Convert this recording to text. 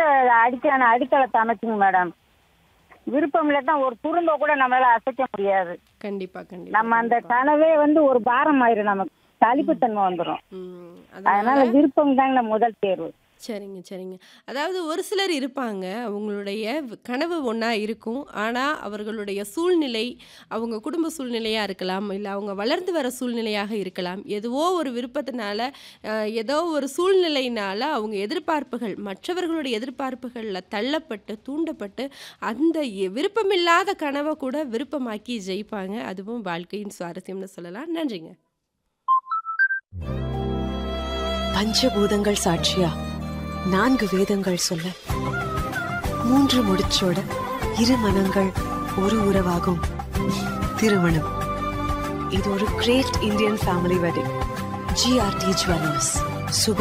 அடுத்த அடிக்கான அடித்தளத்தை அமைச்சுங்க மேடம் விருப்பம் இல்லாட்டா ஒரு துரும்ப கூட நம்மளால அசைக்க முடியாது கண்டிப்பா கண்டிப்பா நம்ம அந்த கனவே வந்து ஒரு பாரம் ஆயிரும் நமக்கு சலிப்புத்தன்மை வந்துடும் ம், அதனால அதனால விருப்பம் தாங்க முதல் தேர்வு சரிங்க சரிங்க அதாவது ஒரு சிலர் இருப்பாங்க அவங்களுடைய வ- கனவு ஒன்றா இருக்கும் ஆனால் அவர்களுடைய சூழ்நிலை அவங்க குடும்ப சூழ்நிலையாக இருக்கலாம் இல்லை அவங்க வளர்ந்து வர சூழ்நிலையாக இருக்கலாம் எதுவோ ஒரு விருப்பத்தினால அஹ், ஏதோ ஒரு சூழ்நிலையினால அவங்க எதிர்பார்ப்புகள் மற்றவர்களுடைய எதிர்பார்ப்புகளில் தள்ளப்பட்டு தூண்டப்பட்டு அந்த எ- விருப்பமில்லாத கனவை கூட விருப்பமாக்கி ஜெயிப்பாங்க அதுவும் வாழ்க்கையின் சுவாரஸ்யம்னு சொல்லலாம் நன்றிங்க பஞ்சபூதங்கள் சாட்சியா நான்கு வேதங்கள் சொல்ல மூன்று முடிச்சோட இரு மனங்கள் ஒரு உறவாகும் திருமணம் இது ஒரு great Indian family wedding GRT jewellers சுப